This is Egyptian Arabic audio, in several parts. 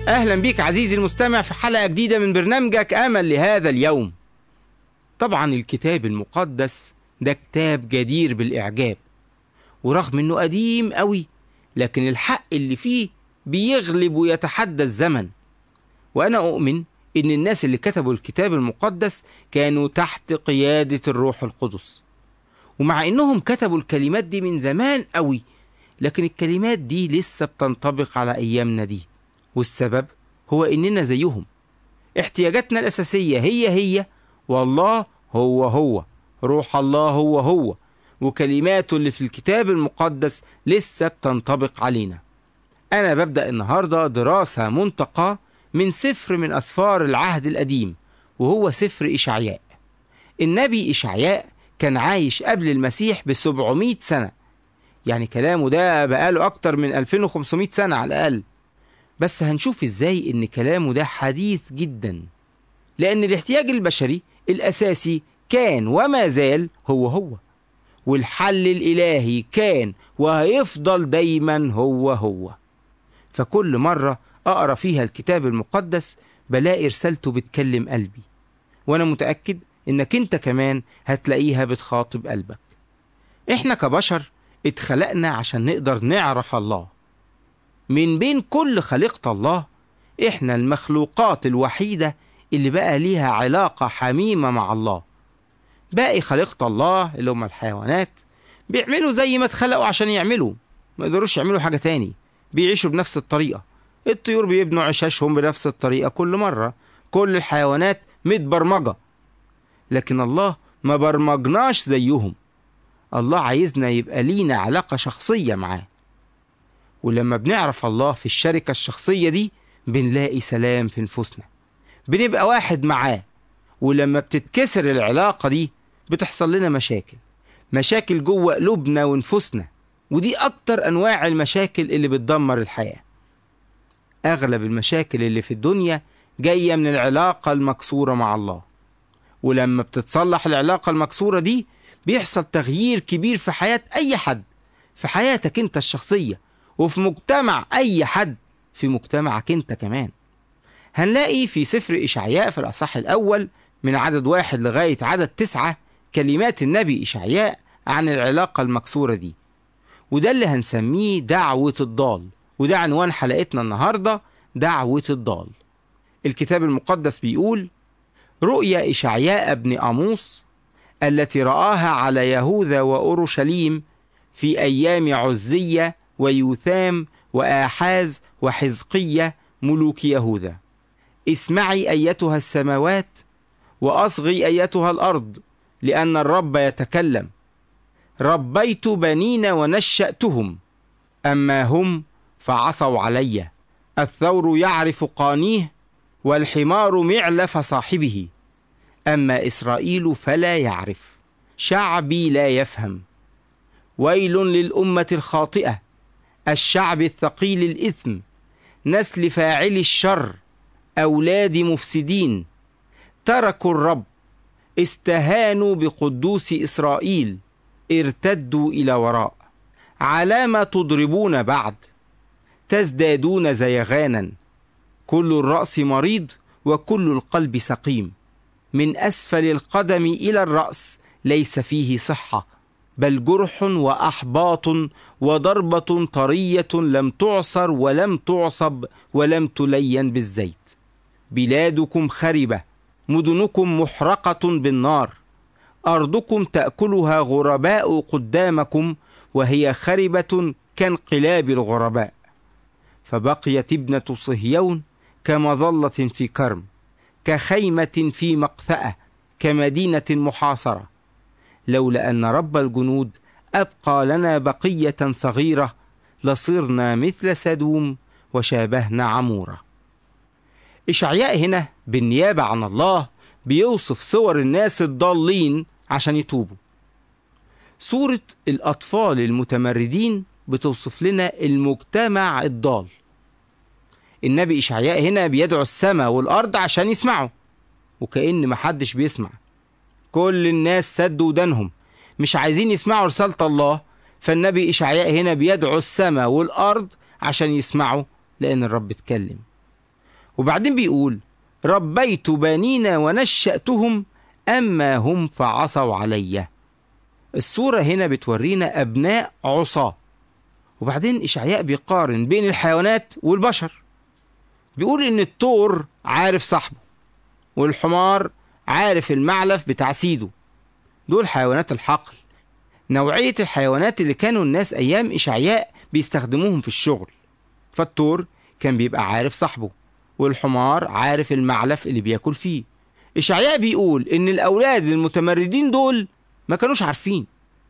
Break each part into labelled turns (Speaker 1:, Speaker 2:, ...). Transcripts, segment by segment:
Speaker 1: أهلا بيك عزيزي المستمع في حلقة جديدة من برنامجك أمل لهذا اليوم طبعا الكتاب المقدس ده كتاب جدير بالإعجاب ورغم إنه قديم قوي لكن الحق اللي فيه بيغلب ويتحدى الزمن وأنا أؤمن إن الناس اللي كتبوا الكتاب المقدس كانوا تحت قيادة الروح القدس ومع إنهم كتبوا الكلمات دي من زمان قوي لكن الكلمات دي لسه بتنطبق على أيامنا دي والسبب هو إننا زيهم احتياجاتنا الأساسية هي هي والله هو هو روح الله هو هو وكلماته اللي في الكتاب المقدس لسه بتنطبق علينا أنا ببدأ النهاردة دراسة منتقى من سفر من أسفار العهد القديم وهو سفر إشعياء النبي إشعياء كان عايش قبل المسيح ب 700 سنة يعني كلامه ده بقاله أكتر من 2500 سنة على الأقل بس هنشوف إزاي إن كلامه ده حديث جدا لأن الاحتياج البشري الأساسي كان وما زال هو هو والحل الإلهي كان وهيفضل دايما هو هو فكل مرة أقرأ فيها الكتاب المقدس بلاقي رسالته بتكلم قلبي وأنا متأكد إنك أنت كمان هتلاقيها بتخاطب قلبك إحنا كبشر اتخلقنا عشان نقدر نعرف الله من بين كل خليقة الله إحنا المخلوقات الوحيدة اللي بقى ليها علاقة حميمة مع الله باقي خليقة الله اللي هم الحيوانات بيعملوا زي ما اتخلقوا عشان يعملوا ما يقدروش يعملوا حاجة تاني بيعيشوا بنفس الطريقة الطيور بيبنوا عشاشهم بنفس الطريقة كل مرة كل الحيوانات متبرمجة لكن الله ما برمجناش زيهم الله عايزنا يبقى لينا علاقة شخصية معاه ولما بنعرف الله في الشركة الشخصية دي بنلاقي سلام في نفوسنا بنبقى واحد معاه ولما بتتكسر العلاقة دي بتحصل لنا مشاكل مشاكل جوه قلوبنا ونفوسنا ودي أكتر أنواع المشاكل اللي بتدمر الحياة أغلب المشاكل اللي في الدنيا جاية من العلاقة المكسورة مع الله ولما بتتصلح العلاقة المكسورة دي بيحصل تغيير كبير في حياة أي حد في حياتك أنت الشخصية وفي مجتمع أي حد في مجتمعك أنت كمان هنلاقي في سفر إشعياء في الأصح الأول من عدد واحد لغاية عدد تسعة كلمات النبي إشعياء عن العلاقة المكسورة دي وده اللي هنسميه دعوة الضال وده عنوان حلقتنا النهاردة دعوة الضال الكتاب المقدس بيقول رؤيا إشعياء ابن أموس التي رآها على يهوذا وأورشليم في أيام عزية ويوثام وآحاز وحزقية ملوك يهوذا اسمعي أيتها السماوات وأصغي أيتها الأرض لأن الرب يتكلم ربيت بنين ونشأتهم أما هم فعصوا علي الثور يعرف قانيه والحمار معلف صاحبه أما إسرائيل فلا يعرف شعبي لا يفهم ويل للأمة الخاطئة الشعب الثقيل الإثم نسل فاعل الشر أولاد مفسدين تركوا الرب استهانوا بقدوس إسرائيل ارتدوا إلى وراء علام تضربون بعد تزدادون زيغانا كل الرأس مريض وكل القلب سقيم من أسفل القدم إلى الرأس ليس فيه صحة بل جرح وأحباط وضربة طرية لم تعصر ولم تعصب ولم تلين بالزيت بلادكم خربة مدنكم محرقة بالنار أرضكم تأكلها غرباء قدامكم وهي خربة كانقلاب الغرباء فبقيت ابنة صهيون كمظلة في كرم كخيمة في مقثأة كمدينة محاصرة لولا أن رب الجنود أبقى لنا بقية صغيرة لصرنا مثل سدوم وشابهنا عمورة إشعياء هنا بالنيابة عن الله بيوصف صور الناس الضالين عشان يتوبوا صورة الأطفال المتمردين بتوصف لنا المجتمع الضال النبي إشعياء هنا بيدعو السماء والأرض عشان يسمعوا وكأن محدش بيسمع كل الناس سدوا ودانهم مش عايزين يسمعوا رسالة الله فالنبي إشعياء هنا بيدعو السماء والأرض عشان يسمعوا لأن الرب اتكلم وبعدين بيقول ربيت بنين ونشأتهم أما هم فعصوا علي الصورة هنا بتورينا أبناء عصاة وبعدين إشعياء بيقارن بين الحيوانات والبشر بيقول إن الطور عارف صاحبه والحمار عارف المعلف بتاع سيده دول حيوانات الحقل نوعية الحيوانات اللي كانوا الناس أيام إشعياء بيستخدموهم في الشغل فالطور كان بيبقى عارف صاحبه والحمار عارف المعلف اللي بياكل فيه إشعياء بيقول إن الأولاد المتمردين دول ما كانوش عارفين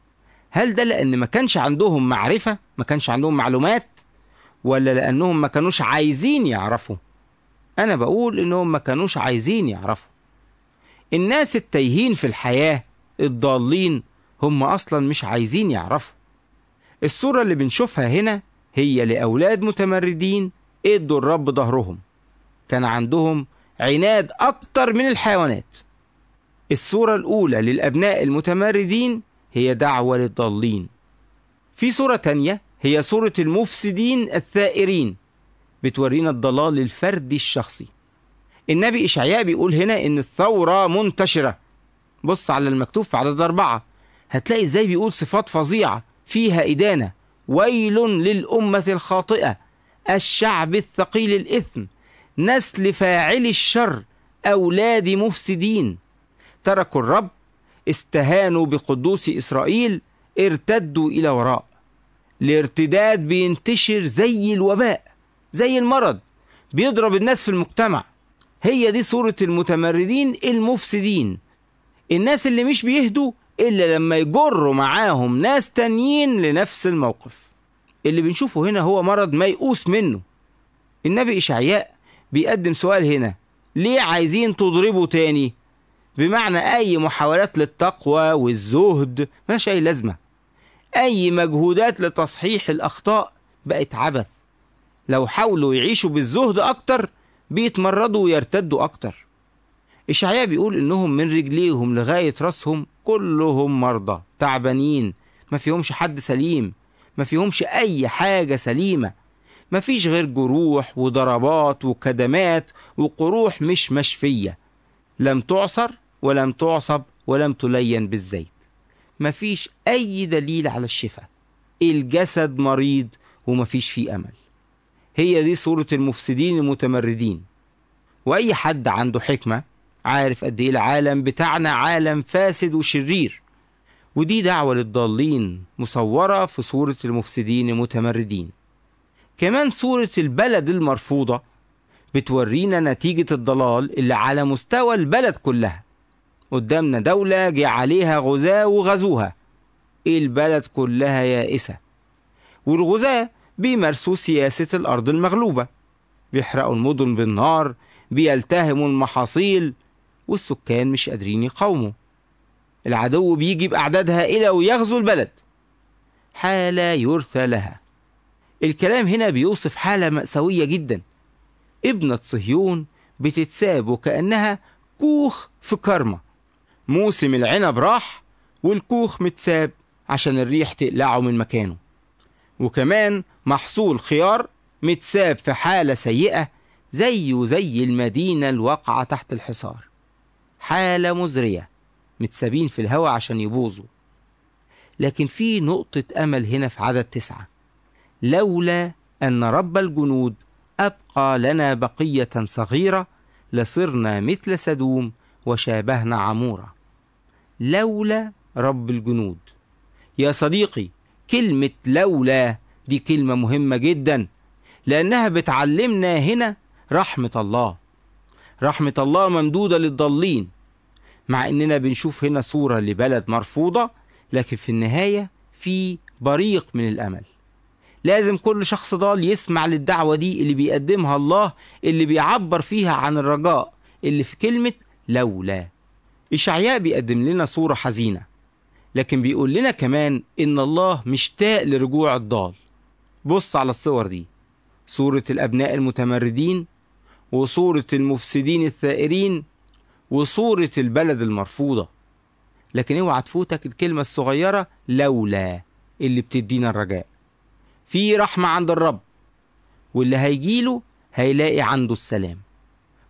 Speaker 1: هل ده لأن ما كانش عندهم معرفة ما كانش عندهم معلومات ولا لأنهم ما كانوش عايزين يعرفوا أنا بقول إنهم ما كانوش عايزين يعرفوا الناس التايهين في الحياة الضالين هم أصلا مش عايزين يعرفوا الصورة اللي بنشوفها هنا هي لأولاد متمردين ادوا الرب ظهرهم كان عندهم عناد أكتر من الحيوانات الصورة الأولى للأبناء المتمردين هي دعوة للضالين في صورة تانية هي صورة المفسدين الثائرين بتورينا الضلال الفردي الشخصي النبي إشعياء بيقول هنا إن الثورة منتشرة بص على المكتوب في عدد أربعة هتلاقي إزاي بيقول صفات فظيعة فيها إدانة ويل للأمة الخاطئة الشعب الثقيل الإثم نسل فاعل الشر أولاد مفسدين تركوا الرب استهانوا بقدوس إسرائيل ارتدوا إلى وراء الارتداد بينتشر زي الوباء زي المرض بيضرب الناس في المجتمع هي دي صورة المتمردين المفسدين الناس اللي مش بيهدوا إلا لما يجروا معاهم ناس تانيين لنفس الموقف اللي بنشوفه هنا هو مرض ميؤوس منه النبي إشعياء بيقدم سؤال هنا ليه عايزين تضربوا تاني بمعنى أي محاولات للتقوى والزهد ملهاش أي لازمة أي مجهودات لتصحيح الأخطاء بقت عبث لو حاولوا يعيشوا بالزهد أكتر بيتمردوا ويرتدوا أكتر إشعياء بيقول إنهم من رجليهم لغاية راسهم كلهم مرضى تعبانين ما فيهمش حد سليم ما فيهمش أي حاجة سليمة ما فيش غير جروح وضربات وكدمات وقروح مش مشفية لم تعصر ولم تعصب ولم تلين بالزيت ما فيش أي دليل على الشفاء الجسد مريض وما فيش فيه أمل هي دي صورة المفسدين المتمردين وأي حد عنده حكمة عارف قد إيه العالم بتاعنا عالم فاسد وشرير ودي دعوة للضالين مصورة في صورة المفسدين المتمردين كمان صورة البلد المرفوضة بتورينا نتيجة الضلال اللي على مستوى البلد كلها قدامنا دولة جه عليها غزاة وغزوها البلد كلها يائسة والغزاة بيمارسوا سياسة الأرض المغلوبة بيحرقوا المدن بالنار بيلتهموا المحاصيل والسكان مش قادرين يقاوموا العدو بيجي بأعداد هائلة ويغزو البلد حالة يرثى لها الكلام هنا بيوصف حالة مأساوية جدا ابنة صهيون بتتساب وكأنها كوخ في كرمة موسم العنب راح والكوخ متساب عشان الريح تقلعه من مكانه وكمان محصول خيار متساب في حالة سيئة زيه زي المدينة الواقعة تحت الحصار حالة مزرية متسابين في الهواء عشان يبوظوا لكن في نقطة أمل هنا في عدد تسعة لولا أن رب الجنود أبقى لنا بقية صغيرة لصرنا مثل سدوم وشابهنا عمورة لولا رب الجنود يا صديقي كلمة لولا دي كلمة مهمة جدا لأنها بتعلمنا هنا رحمة الله رحمة الله ممدودة للضالين مع إننا بنشوف هنا صورة لبلد مرفوضة لكن في النهاية في بريق من الأمل لازم كل شخص ضال يسمع للدعوة دي اللي بيقدمها الله اللي بيعبر فيها عن الرجاء اللي في كلمة لولا إشعياء بيقدم لنا صورة حزينة لكن بيقول لنا كمان إن الله مشتاق لرجوع الضال بص على الصور دي صورة الأبناء المتمردين وصورة المفسدين الثائرين وصورة البلد المرفوضة لكن اوعى تفوتك الكلمة الصغيرة لولا اللي بتدينا الرجاء في رحمة عند الرب واللي هيجيله هيلاقي عنده السلام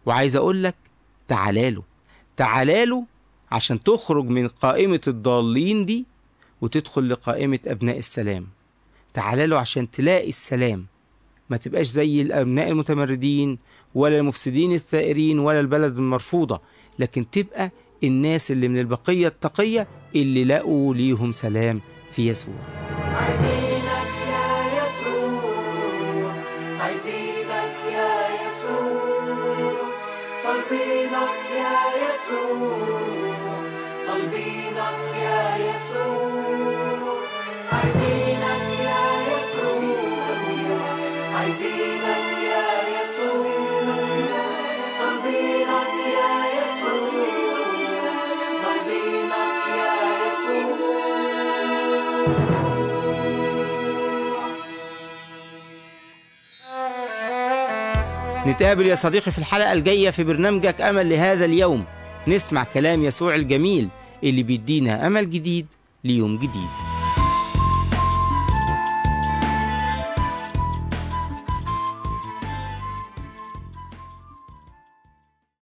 Speaker 1: وعايز أقول لك تعالى تعالى له عشان تخرج من قائمة الضالين دي وتدخل لقائمة أبناء السلام تعالى له عشان تلاقي السلام ما تبقاش زي الأبناء المتمردين ولا المفسدين الثائرين ولا البلد المرفوضة لكن تبقى الناس اللي من البقية التقية اللي لقوا ليهم سلام في يسوع
Speaker 2: عايزينك يا يسوع عايزينك يا يسوع طالبينك يا يسوع طالبينك يا يسوع عايزينك يا يسوع عايزينك يا يسوع طالبينك يا يسوع طالبينك يا يسوع
Speaker 1: نتقابل يا صديقي في الحلقة الجاية في برنامجك أمل لهذا اليوم نسمع كلام يسوع الجميل اللي بيدينا أمل جديد ليوم جديد